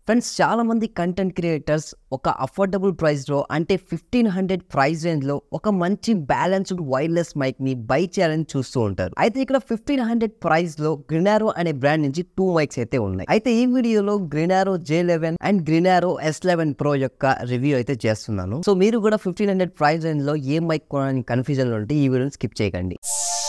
friends చాలా మంది content creators ఒక అఫోర్డబుల్ ప్రైస్ లో అంటే ఫిఫ్టీన్ హండ్రెడ్ ప్రైస్ రేంజ్ లో ఒక మంచి బ్యాలెన్స్డ్ వైర్లెస్ మైక్ ని బై చేయాలని చూస్తూ ఉంటారు అయితే ఇక్కడ ఫిఫ్టీన్ హండ్రెడ్ ప్రైస్ లో గ్రినారో అనే బ్రాండ్ నుంచి టూ మైక్స్ అయితే ఉన్నాయి అయితే ఈ వీడియోలో గ్రినారో జే లెవెన్ అండ్ గ్రినారో ఎస్ లెవెన్ ప్రో యొక్క రివ్యూ అయితే చేస్తున్నాను సో మీరు కూడా ఫిఫ్టీన్ హండ్రెడ్ ప్రైస్ రేంజ్ లో ఏ మైక్ కొనడానికి కన్ఫ్యూజన్ లో ఉంటే ఈ వీడియోని స్కిప్ చేయకండి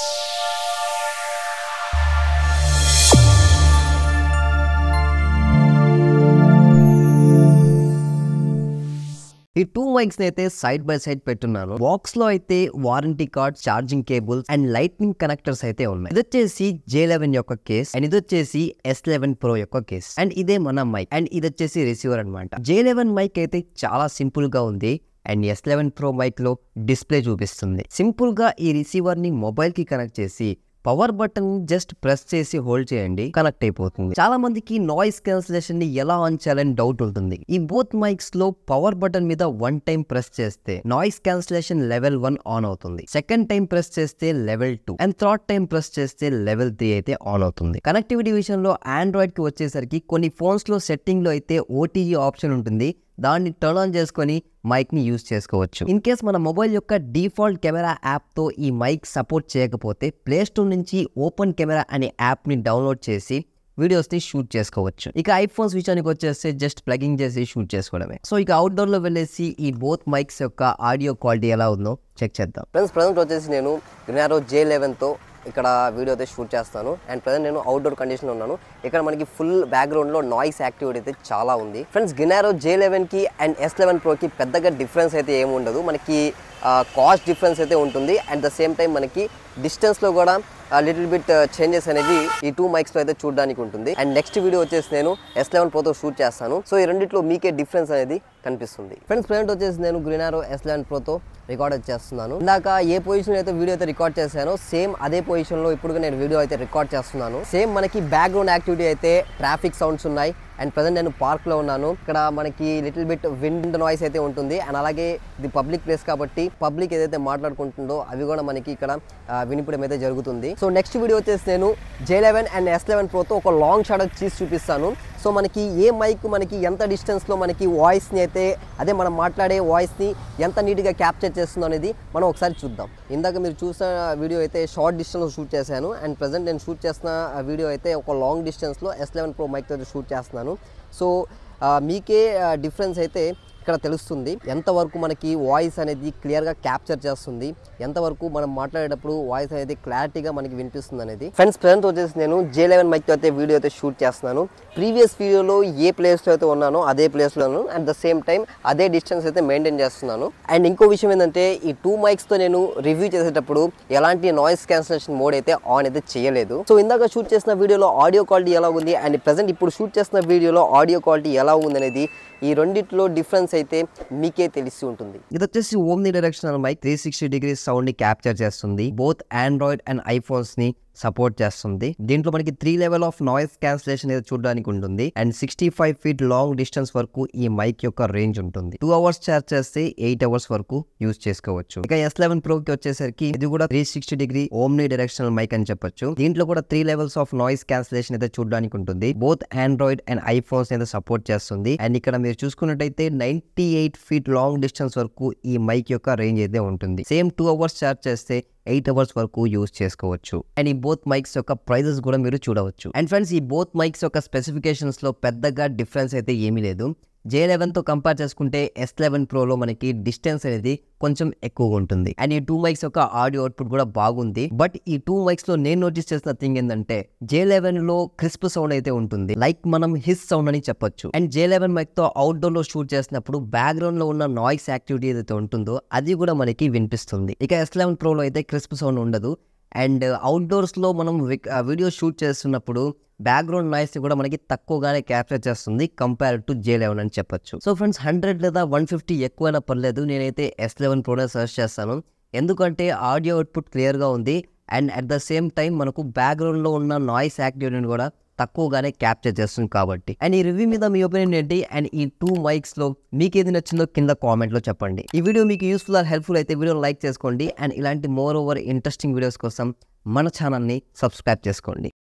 ఈ టూ మైక్స్ అయితే సైడ్ బై సైడ్ పెట్టున్నాను బాక్స్ లో అయితే warranty card charging cables and lightning connectors అయితే ఉన్నాయి ఇది వచ్చేసి జే లెవెన్ యొక్క కేస్ అండ్ ఇది వచ్చేసి ఎస్ లెవెన్ ప్రో యొక్క కేస్ అండ్ ఇదే మన మైక్ అండ్ ఇది వచ్చేసి రిసీవర్ అనమాట జే లెవెన్ మైక్ అయితే చాలా సింపుల్ గా ఉంది and S eleven pro mic లో డిస్ప్లే చూపిస్తుంది సింపుల్ గా ఈ రిసీవర్ ని మొబైల్ కి కనెక్ట్ చేసి పవర్ బటన్ జస్ట్ ప్రెస్ చేసి హోల్డ్ చేయండి కనెక్ట్ అయిపోతుంది చాలా మందికి నాయిస్ క్యాన్సిలేషన్ ని ఎలా ఆన్ చేయాలని డౌట్ ఉంటుంది ఈ బోత్ మైక్స్ లో పవర్ బటన్ మీద వన్ టైం ప్రెస్ చేస్తే noise cancellation level one on అవుతుంది సెకండ్ టైం ప్రెస్ చేస్తే level two and third time press చేస్తే లెవెల్ త్రీ అయితే ఆన్ అవుతుంది కనెక్టివిటీ విషయంలో ఆండ్రాయిడ్ కి వచ్చేసరికి కొన్ని ఫోన్స్ లో సెట్టింగ్ లో అయితే ఓటీజీ ఆప్షన్ ఉంటుంది దాన్ని టర్న్ ఆన్ చేసుకొని మైక్ ని యూజ్ చేసుకోవచ్చు ఇన్ కేస్ మన మొబైల్ యొక్క డిఫాల్ట్ కెమెరా యాప్ తో ఈ మైక్ సపోర్ట్ చేయకపోతే ప్లే స్టోర్ నుంచి ఓపెన్ కెమెరా అనే యాప్ ని డౌన్లోడ్ చేసి వీడియోస్ ని షూట్ చేసుకోవచ్చు ఇక ఐఫోన్స్ విషయానికి వచ్చేస్తే జస్ట్ ప్లగింగ్ చేసి షూట్ చేసుకోవడమే సో ఇక అవుట్డోర్ లో వెళ్ళేసి ఈ బోత్ మైక్స్ యొక్క ఆడియో క్వాలిటీ ఎలా ఉందో చెక్ చేద్దాం ఫ్రెండ్స్ ప్రజెంట్ వచ్చేసి నేను గ్రినారో జే లెవెన్తో ఇక్కడ వీడియో అయితే షూట్ చేస్తాను అండ్ ప్రజెంట్ నేను అవుట్డోర్ కండిషన్లో ఉన్నాను ఇక్కడ మనకి ఫుల్ బ్యాక్గ్రౌండ్లో నాయిస్ యాక్టివిటీ అయితే చాలా ఉంది ఫ్రెండ్స్ గినారో జే లెవెన్కి అండ్ ఎస్ లెవెన్ ప్రోకి పెద్దగా డిఫరెన్స్ అయితే ఏమి ఉండదు మనకి కాస్ట్ డిఫరెన్స్ అయితే ఉంటుంది అట్ ద సేమ్ టైం మనకి డిస్టెన్స్లో కూడా లిటిల్ బిట్ చేంజెస్ అనేవి ఈ టూ మైక్స్లో అయితే చూడడానికి ఉంటుంది అండ్ నెక్స్ట్ వీడియో వచ్చేసి నేను ఎస్ లెవెన్ ప్రోతో షూట్ చేస్తాను సో ఈ రెండిట్లో మీకే డిఫరెన్స్ అనేది కనిపిస్తుంది ఫ్రెండ్స్ ప్రజెంట్ వచ్చేసి నేను గ్రినారో ఎస్ లెవెన్ ప్రోతో రికార్డ్ చేస్తున్నాను ఇందాక ఏ పొజిషన్ అయితే వీడియో అయితే రికార్డ్ చేశానో సేమ్ అదే పొజిషన్ లో ఇప్పుడు నేను వీడియో అయితే రికార్డ్ చేస్తున్నాను సేమ్ మనకి బ్యాక్గ్రౌండ్ యాక్టివిటీ అయితే ట్రాఫిక్ సౌండ్స్ ఉన్నాయి అండ్ ప్రజెంట్ నేను పార్క్ లో ఉన్నాను ఇక్కడ మనకి లిటిల్ బిట్ విండ్ నాయిస్ అయితే ఉంటుంది అండ్ అలాగే ఇది పబ్లిక్ ప్లేస్ కాబట్టి పబ్లిక్ ఏదైతే మాట్లాడుకుంటుందో అవి కూడా మనకి ఇక్కడ ఆ, వినిపడం అయితే జరుగుతుంది సో నెక్స్ట్ వీడియో వచ్చేసి నేను J eleven and S eleven ప్రోతో ఒక లాంగ్ షాట్ చేసి చూపిస్తాను సో మనకి ఏ మైక్ మనకి ఎంత డిస్టెన్స్లో మనకి వాయిస్ని అయితే అదే మనం మాట్లాడే వాయిస్ని ఎంత నీట్గా క్యాప్చర్ చేస్తుందో అనేది మనం ఒకసారి చూద్దాం ఇందాక మీరు చూసిన వీడియో అయితే షార్ట్ డిస్టెన్స్లో షూట్ చేశాను అండ్ ప్రజెంట్ నేను షూట్ చేసిన వీడియో అయితే ఒక లాంగ్ డిస్టెన్స్లో ఎస్ లెవెన్ ప్రో మైక్తో షూట్ చేస్తున్నాను సో ఆ, మీకే డిఫరెన్స్ అయితే ఇక్కడ తెలుస్తుంది ఎంతవరకు మనకి వాయిస్ అనేది క్లియర్గా క్యాప్చర్ చేస్తుంది ఎంతవరకు మనం మాట్లాడేటప్పుడు వాయిస్ అనేది క్లారిటీగా మనకి వినిపిస్తుంది అనేది ఫ్రెండ్స్ ప్రజెంట్ వచ్చేసి నేను జే లెవెన్ మైక్తో అయితే వీడియో అయితే షూట్ చేస్తున్నాను ప్రీవియస్ వీడియోలో ఏ ప్లేస్లో అయితే ఉన్నానో అదే ప్లేస్లోను అట్ ద సేమ్ టైం అదే డిస్టెన్స్ అయితే మెయింటైన్ చేస్తున్నాను అండ్ ఇంకో విషయం ఏంటంటే ఈ టూ మైక్స్తో నేను రివ్యూ చేసేటప్పుడు ఎలాంటి నాయిస్ క్యాన్సిలేషన్ మోడ్ అయితే ఆన్ అయితే చేయలేదు సో ఇందాక షూట్ చేసిన వీడియోలో ఆడియో క్వాలిటీ ఎలా ఉంది అండ్ ప్రజెంట్ ఇప్పుడు షూట్ చేసిన వీడియోలో ఆడియో క్వాలిటీ ఎలా ఉంది అనేది ఈ రెండిట్లో డిఫరెన్స్ అయితే మీకే తెలిసి ఉంటుంది ఇది వచ్చేసి omnidirectional mic three sixty degrees sound ని క్యాప్చర్ చేస్తుంది బోత్ ఆండ్రాయిడ్ అండ్ ఐఫోన్స్ ని సపోర్ట్ చేస్తుంది దీంట్లో మనకి three level of noise cancellation అయితే చూడడానికి ఉంటుంది and sixty five feet long distance వరకు ఈ మైక్ యొక్క రేంజ్ ఉంటుంది టూ అవర్స్ చార్జ్ చేస్తే ఎయిట్ అవర్స్ వరకు యూజ్ చేసుకోవచ్చు ఇక ఎస్ లెవెన్ ప్రో కి వచ్చేసరికి ఇది కూడా three sixty degree omnidirectional mic అని చెప్పొచ్చు దీంట్లో కూడా three levels of noise cancellation అయితే చూడడానికి ఉంటుంది బోత్ ఆండ్రాయిడ్ అండ్ ఐఫోన్స్ అయితే సపోర్ట్ చేస్తుంది అండ్ ఇక్కడ మీరు చూసుకున్నట్టయితే ninety eight feet long distance వరకు ఈ మైక్ యొక్క రేంజ్ అయితే ఉంటుంది సేమ్ టూ అవర్స్ చార్జ్ చేస్తే ఎయిట్ అవర్స్ వరకు యూజ్ చేసుకోవచ్చు అండ్ ఈ బోత్ మైక్స్ యొక్క ప్రైజెస్ కూడా మీరు చూడవచ్చు అండ్ ఫ్రెండ్స్ ఈ బోత్ మైక్స్ యొక్క స్పెసిఫికేషన్స్ లో పెద్దగా డిఫరెన్స్ అయితే ఏమీ లేదు జే తో కంపేర్ చేసుకుంటే ఎస్ లెవెన్ ప్రోలో మనకి డిస్టెన్స్ అనేది కొంచెం ఎక్కువగా ఉంటుంది అండ్ ఈ టూ మైక్స్ యొక్క ఆడియో అవుట్పుట్ కూడా బాగుంది బట్ ఈ టూ మైక్స్ లో నేను నోటీస్ చేసిన థింగ్ ఏంటంటే జే లెవెన్ లో క్రిస్ప్ సౌండ్ అయితే ఉంటుంది లైక్ మనం హిస్ సౌండ్ అని చెప్పొచ్చు అండ్ జే లెవెన్ మైక్ తో అవుట్డోర్ లో షూట్ చేసినప్పుడు బ్యాక్గ్రౌండ్ లో ఉన్న నాయిస్ యాక్టివిటీ ఏదైతే ఉంటుందో అది కూడా మనకి వినిపిస్తుంది ఇక ఎస్ లెవెన్ ప్రోలో అయితే క్రిస్ప్ సౌండ్ ఉండదు అండ్ అవుట్డోర్స్లో మనం వీడియో షూట్ చేస్తున్నప్పుడు బ్యాక్గ్రౌండ్ నాయిస్ కూడా మనకి తక్కువగానే క్యాప్చర్ చేస్తుంది కంపేర్ టు జే లెవెన్ అని చెప్పొచ్చు సో ఫ్రెండ్స్ హండ్రెడ్ లేదా వన్ ఫిఫ్టీ ఎక్కువైనా పర్లేదు నేనైతే ఎస్ లెవెన్ ప్రోనే సర్చ్ చేస్తాను ఎందుకంటే ఆడియో అవుట్పుట్ క్లియర్గా ఉంది and at the same time మనకు బ్యాక్గ్రౌండ్లో ఉన్న నాయిస్ యాక్టివిటీని కూడా తక్కువగానే క్యాప్చర్ చేస్తుంది కాబట్టి అండ్ ఈ రివ్యూ మీద మీ ఒపీనియన్ ఏంటి అండ్ ఈ టూ మైక్స్ లో మీకు ఏది నచ్చిందో కింద కామెంట్ లో చెప్పండి ఈ వీడియో మీకు యూస్ఫుల్ ఆర్ హెల్ప్ఫుల్ అయితే వీడియో లైక్ చేసుకోండి అండ్ ఇలాంటి మోర్ ఓవర్ ఇంట్రెస్టింగ్ వీడియోస్ కోసం మన ఛానల్ని సబ్స్క్రైబ్ చేసుకోండి